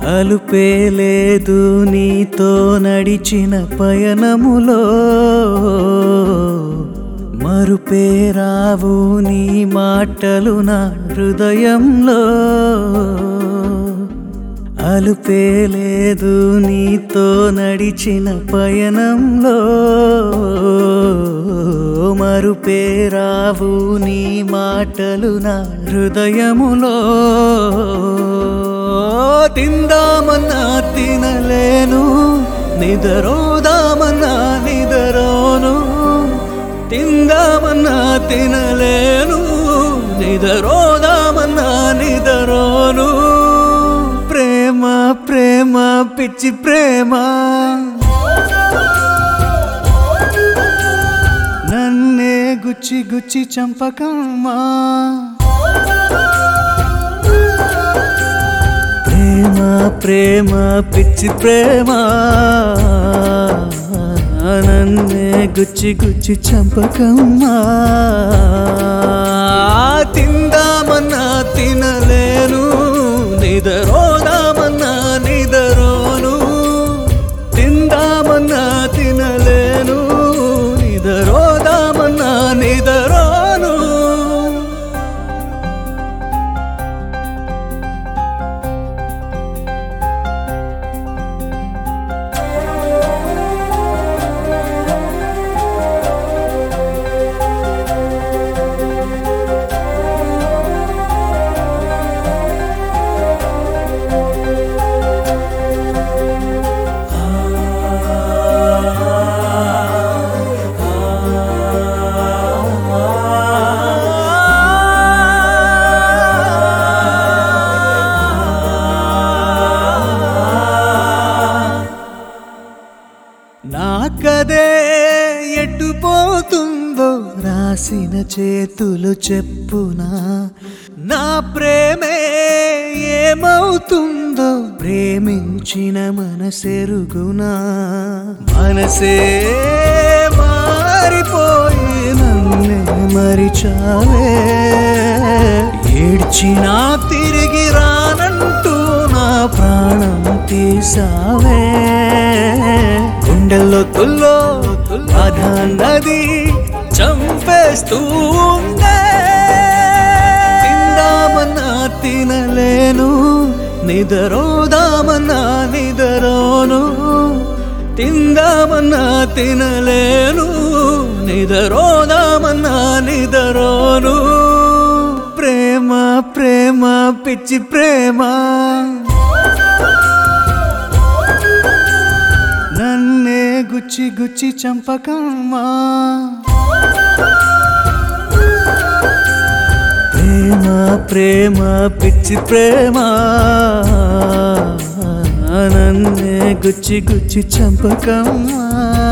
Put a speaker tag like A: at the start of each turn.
A: అలుపే లేదు నీతో నడిచిన పయనములో మరుపే రావు నీ మాటలు నా హృదయంలో అలుపే లేదు నీతో నడిచిన పయనంలో మరుపే రావు నీ మాటలు నా హృదయములో తిందామన్నా తినలేను నిదరోదామన్నా నిదరోను తిందామన్నా తినలేను నిదరోదామన్నా నిదరోను ప్రేమ ప్రేమ పిచ్చి ప్రేమ నన్నే గుచ్చి గుచ్చి చంపకమ్మా ప్రేమ ప్రేమ పిచ్చి ప్రేమ నన్నే గుచ్చి గుచ్చి చంపకమ్మా తిందామన్నా తినలేను నిదరోదామన్నా నిదరోను తిందామన్నా తినలేను నిదరోదామన్నా నిదరోను నాకదే ఎట్టుపోతుందో రాసిన చేతులు చెప్పునా నా ప్రేమే ఏమవుతుందో ప్రేమించిన మనసెరుగునా మనసే మారిపోయి నన్నే మరిచావే ఏడ్చినా తిరిగి రానంటూ నా ప్రాణం తీసావే గుండెల్లో తుల్లో బాధ నది చంపేస్తూ ఉందే తిందామన్నా తినలేను నిదరోదామన్నా నిదరోను తిందామన్నా తినలేను నిదరోదామన్నా నిదరోను ప్రేమ ప్రేమ పిచ్చి ప్రేమ నన్నే గుచ్చి గుచ్చి చంపకమ్మా ప్రేమ ప్రేమ పిచ్చి ప్రేమ నన్నే గుచ్చి గుచ్చి చంపకమ్మా